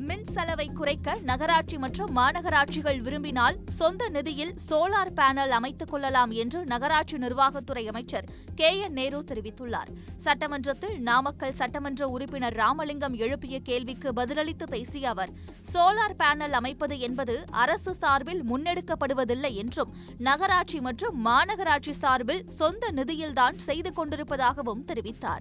மின் செலவை குறைக்க நகராட்சி மற்றும் மாநகராட்சிகள் விரும்பினால் சொந்த நிதியில் சோலார் பேனல் அமைத்துக் கொள்ளலாம் என்று நகராட்சி நிர்வாகத்துறை அமைச்சர் கே என் நேரு தெரிவித்துள்ளார் சட்டமன்றத்தில் நாமக்கல் சட்டமன்ற உறுப்பினர் ராமலிங்கம் எழுப்பிய கேள்விக்கு பதிலளித்து பேசிய அவர் சோலார் பேனல் அமைப்பது என்பது அரசு சார்பில் முன்னெடுக்கப்படுவதில்லை என்றும் நகராட்சி மற்றும் மாநகராட்சி சார்பில் சொந்த நிதியில்தான் செய்து கொண்டிருப்பதாகவும் தெரிவித்தார்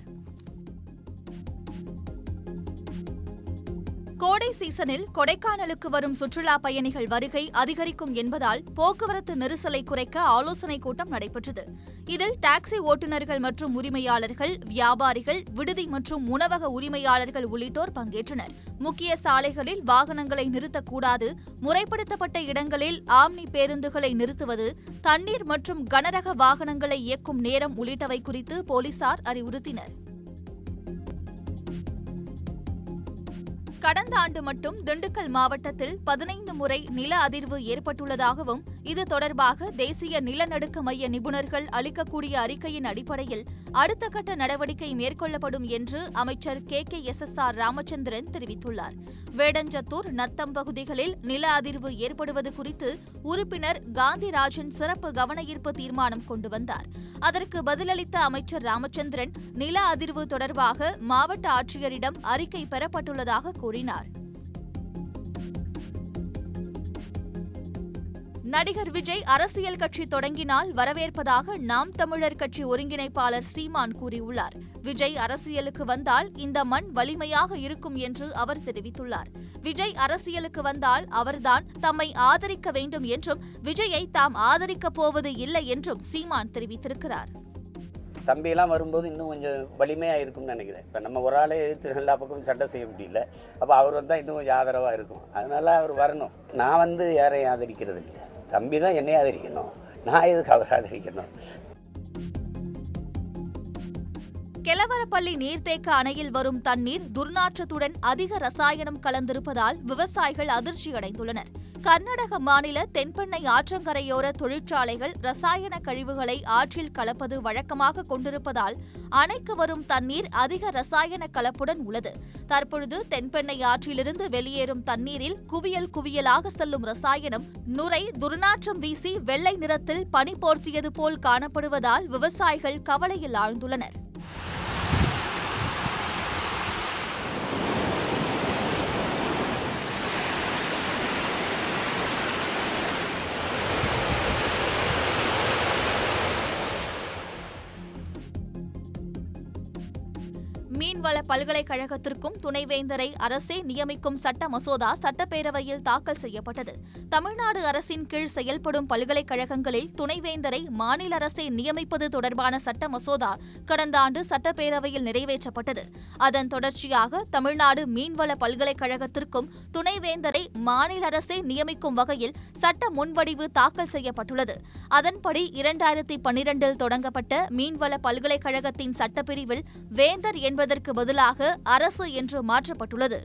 கோடை சீசனில் கொடைக்கானலுக்கு வரும் சுற்றுலா பயணிகள் வருகை அதிகரிக்கும் என்பதால் போக்குவரத்து நெரிசலை குறைக்க ஆலோசனைக் கூட்டம் நடைபெற்றது இதில் டாக்ஸி ஓட்டுநர்கள் மற்றும் உரிமையாளர்கள் வியாபாரிகள் விடுதி மற்றும் உணவக உரிமையாளர்கள் உள்ளிட்டோர் பங்கேற்றனர் முக்கிய சாலைகளில் வாகனங்களை நிறுத்தக்கூடாது முறைப்படுத்தப்பட்ட இடங்களில் ஆம்னி பேருந்துகளை நிறுத்துவது தண்ணீர் மற்றும் கனரக வாகனங்களை இயக்கும் நேரம் உள்ளிட்டவை குறித்து போலீசார் அறிவுறுத்தினர் கடந்த ஆண்டு மட்டும் திண்டுக்கல் மாவட்டத்தில் பதினைந்து முறை நில அதிர்வு ஏற்பட்டுள்ளதாகவும் இது தொடர்பாக தேசிய நிலநடுக்க மைய நிபுணர்கள் அளிக்கக்கூடிய அறிக்கையின் அடிப்படையில் அடுத்த கட்ட நடவடிக்கை மேற்கொள்ளப்படும் என்று அமைச்சர் K K S S R Ramachandran தெரிவித்துள்ளார் வேடஞ்சத்தூர் நத்தம் பகுதிகளில் நில அதிர்வு ஏற்படுவது குறித்து உறுப்பினர் காந்திராஜன் சிறப்பு கவனஈர்ப்பு தீர்மானம் கொண்டு வந்தார் அதற்கு பதிலளித்த அமைச்சர் ராமச்சந்திரன் நில அதிர்வு தொடர்பாக மாவட்ட ஆட்சியரிடம் அறிக்கை பெறப்பட்டுள்ளதாக கூறினார் நடிகர் விஜய் அரசியல் கட்சி தொடங்கினால் வரவேற்பதாக நாம் தமிழர் கட்சி ஒருங்கிணைப்பாளர் சீமான் கூறியுள்ளார் விஜய் அரசியலுக்கு வந்தால் இந்த மண் வலிமையாக இருக்கும் என்று அவர் தெரிவித்துள்ளார் விஜய் அரசியலுக்கு வந்தால் அவர்தான் தம்மை ஆதரிக்க வேண்டும் என்றும் விஜயை தாம் ஆதரிக்கப் போவது இல்லை என்றும் சீமான் தெரிவித்திருக்கிறார் தம்பியெல்லாம் வரும்போது இன்னும் கொஞ்சம் வலிமையாக இருக்கும்னு நினைக்கிறேன் இப்போ நம்ம ஒரு ஆளே எதிர்த்து எல்லா பக்கமும் சண்டை செய்ய முடியல அப்போ அவர் வந்தால் இன்னும் கொஞ்சம் ஆதரவாக இருக்கும் அதனால அவர் வரணும் நான் வந்து யாரையும் ஆதரிக்கிறது இல்லை தம்பி தான் என்னை ஆதரிக்கணும் நான் எதுக்கு அவர் ஆதரிக்கணும் கெலவரப்பள்ளி நீர்த்தேக்க அணையில் வரும் தண்ணீர் துர்நாற்றத்துடன் அதிக ரசாயனம் கலந்திருப்பதால் விவசாயிகள் அதிர்ச்சியடைந்துள்ளனர் கர்நாடக மாநில தென்பெண்ணை ஆற்றங்கரையோர தொழிற்சாலைகள் ரசாயன கழிவுகளை ஆற்றில் கலப்பது வழக்கமாக கொண்டிருப்பதால் அணைக்கு வரும் தண்ணீர் அதிக ரசாயன கலப்புடன் உள்ளது தற்பொழுது தென்பெண்ணை ஆற்றிலிருந்து வெளியேறும் தண்ணீரில் குவியல் குவியலாக செல்லும் ரசாயனம் நுரை துர்நாற்றம் வீசி வெள்ளை நிறத்தில் பனி போர்த்தியது போல் காணப்படுவதால் விவசாயிகள் கவலையில் ஆழ்ந்துள்ளனர் மீன்வள பல்கலைக்கழகத்திற்கும் துணைவேந்தரை அரசே நியமிக்கும் சட்ட மசோதா சட்டப்பேரவையில் தாக்கல் செய்யப்பட்டது தமிழ்நாடு அரசின் கீழ் செயல்படும் பல்கலைக்கழகங்களில் துணைவேந்தரை மாநில அரசே நியமிப்பது தொடர்பான சட்ட மசோதா கடந்த ஆண்டு சட்டப்பேரவையில் நிறைவேற்றப்பட்டது அதன் தொடர்ச்சியாக தமிழ்நாடு மீன்வள பல்கலைக்கழகத்திற்கும் துணைவேந்தரை மாநில அரசே நியமிக்கும் வகையில் சட்ட முன்வடிவு தாக்கல் செய்யப்பட்டுள்ளது அதன்படி இரண்டாயிரத்தி பன்னிரண்டில் தொடங்கப்பட்ட மீன்வள பல்கலைக்கழகத்தின் சட்டப்பிரிவில் வேந்தர் என்பதற்கு பதிலாக அரசு என்று மாற்றப்பட்டுள்ளது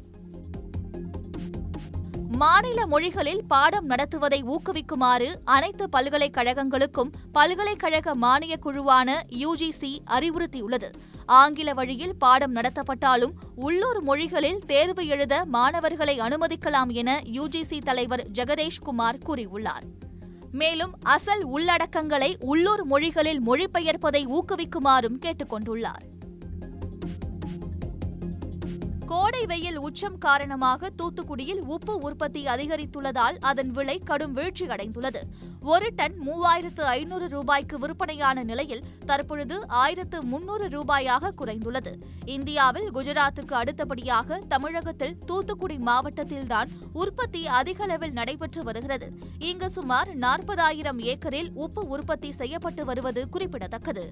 மாநில மொழிகளில் பாடம் நடத்துவதை ஊக்குவிக்குமாறு அனைத்து பல்கலைக்கழகங்களுக்கும் பல்கலைக்கழக மானியக் குழுவான யுஜிசி அறிவுறுத்தியுள்ளது ஆங்கில வழியில் பாடம் நடத்தப்பட்டாலும் உள்ளூர் மொழிகளில் தேர்வு எழுத மாணவர்களை அனுமதிக்கலாம் என யுஜிசி தலைவர் ஜெகதேஷ்குமார் கூறியுள்ளார் மேலும் அசல் உள்ளடக்கங்களை உள்ளூர் மொழிகளில் மொழிபெயர்ப்பதை ஊக்குவிக்குமாறும் கேட்டுக் கொண்டுள்ளார் கோடை வெயில் உச்சம் காரணமாக தூத்துக்குடியில் உப்பு உற்பத்தி அதிகரித்துள்ளதால் அதன் விலை கடும் வீழ்ச்சி அடைந்துள்ளது ஒரு டன் மூவாயிரத்து ஐநூறு ரூபாய்க்கு விற்பனையான நிலையில் தற்பொழுது ஆயிரத்து முன்னூறு ரூபாயாக குறைந்துள்ளது இந்தியாவில் குஜராத்துக்கு அடுத்தபடியாக தமிழகத்தில் தூத்துக்குடி மாவட்டத்தில்தான் உற்பத்தி அதிக அளவில் நடைபெற்று வருகிறது இங்கு சுமார் நாற்பதாயிரம் ஏக்கரில் உப்பு உற்பத்தி செய்யப்பட்டு வருவது குறிப்பிடத்தக்கது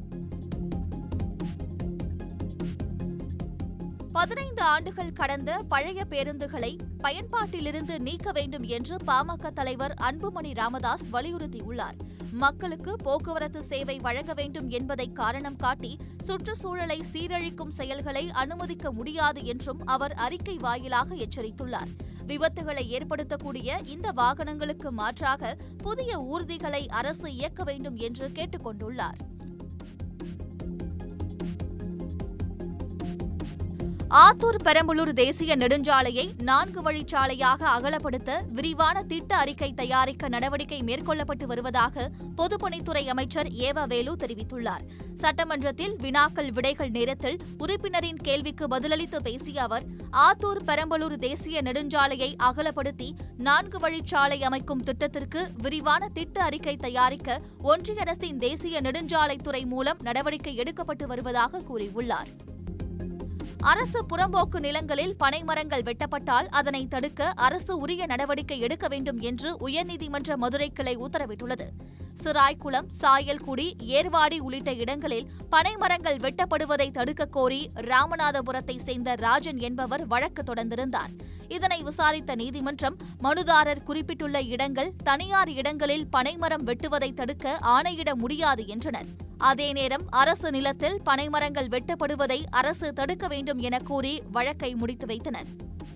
பதினைந்து ஆண்டுகள் கடந்த பழைய பேருந்துகளை பயன்பாட்டிலிருந்து நீக்க வேண்டும் என்று பாமக தலைவர் அன்புமணி ராமதாஸ் வலியுறுத்தியுள்ளார் மக்களுக்கு போக்குவரத்து சேவை வழங்க வேண்டும் என்பதை காரணம் காட்டி சுற்றுச்சூழலை சீரழிக்கும் செயல்களை அனுமதிக்க முடியாது என்றும் அவர் அறிக்கை வாயிலாக எச்சரித்துள்ளார் விபத்துகளை ஏற்படுத்தக்கூடிய இந்த வாகனங்களுக்கு மாற்றாக புதிய ஊர்திகளை அரசு இயக்க வேண்டும் என்று கேட்டுக் கொண்டுள்ளார் ஆத்தூர் பெரம்பலூர் தேசிய நெடுஞ்சாலையை நான்கு வழிச்சாலையாக அகலப்படுத்த விரிவான திட்ட அறிக்கை தயாரிக்க நடவடிக்கை மேற்கொள்ளப்பட்டு வருவதாக பொதுப்பணித்துறை அமைச்சர் ஏவ வேலு தெரிவித்துள்ளார் சட்டமன்றத்தில் வினாக்கள் விடைகள் நேரத்தில் உறுப்பினரின் கேள்விக்கு பதிலளித்து பேசிய அவர் ஆத்தூர் பெரம்பலூர் தேசிய நெடுஞ்சாலையை அகலப்படுத்தி நான்கு வழிச்சாலை அமைக்கும் திட்டத்திற்கு விரிவான திட்ட அறிக்கை தயாரிக்க ஒன்றிய அரசின் தேசிய நெடுஞ்சாலைத்துறை மூலம் நடவடிக்கை எடுக்கப்பட்டு வருவதாக கூறியுள்ளார் அரசு புறம்போக்கு நிலங்களில் பனை மரங்கள் வெட்டப்பட்டால் அதனை தடுக்க அரசு உரிய நடவடிக்கை எடுக்க வேண்டும் என்று உயர்நீதிமன்ற மதுரை கிளை உத்தரவிட்டுள்ளது சிராய்குளம் சாயல்குடி ஏர்வாடி உள்ளிட்ட இடங்களில் பனை மரங்கள் வெட்டப்படுவதை தடுக்க கோரி ராமநாதபுரத்தை சேர்ந்த ராஜன் என்பவர் வழக்கு தொடர்ந்திருந்தார் இதனை விசாரித்த நீதிமன்றம் மனுதாரர் குறிப்பிட்டுள்ள இடங்கள் தனியார் இடங்களில் பனைமரம் வெட்டுவதை தடுக்க ஆணையிட முடியாது என்றனர் அதே நேரம் அரசு நிலத்தில் பனைமரங்கள் வெட்டப்படுவதை அரசு தடுக்க வேண்டும் என கூறி வழக்கை முடித்து வைத்தனர்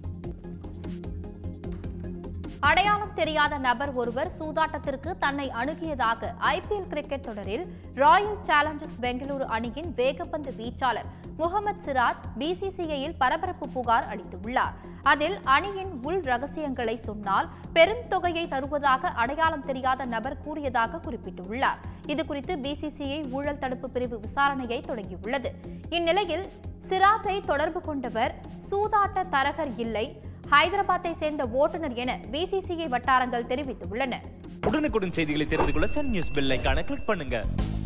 அடையாளம் தெரியாத நபர் ஒருவர் சூதாட்டத்திற்கு தன்னை அணுகியதாக ஐபிஎல் கிரிக்கெட் தொடரில் ராயல் சேலஞ்சர்ஸ் பெங்களூரு அணியின் வேகப்பந்து வீச்சாளர் முகமது சிராஜ் பிசிசிஐயில் பரபரப்பு புகார் அளித்துள்ளார் அதில் அணியின் உள் ரகசியங்களை சொன்னால் பெரும் தொகையை தருவதாக அடையாளம் தெரியாத நபர் கூறியதாக குறிப்பிட்டுள்ளார் இதுகுறித்து பிசிசிஐ ஊழல் தடுப்பு பிரிவு விசாரணையை தொடங்கியுள்ளது இந்நிலையில் சிராஜை தொடர்பு கொண்டவர் சூதாட்ட தரகர் இல்லை ஹைதராபாத்தை சேர்ந்த ஓட்டுநர் என பிசிசிஐ வட்டாரங்கள் தெரிவித்துள்ளன உடனுக்குடன் செய்திகளை தெரிந்து கொள்ள சன் நியூஸ் பெல் ஐகானை கிளிக் பண்ணுங்க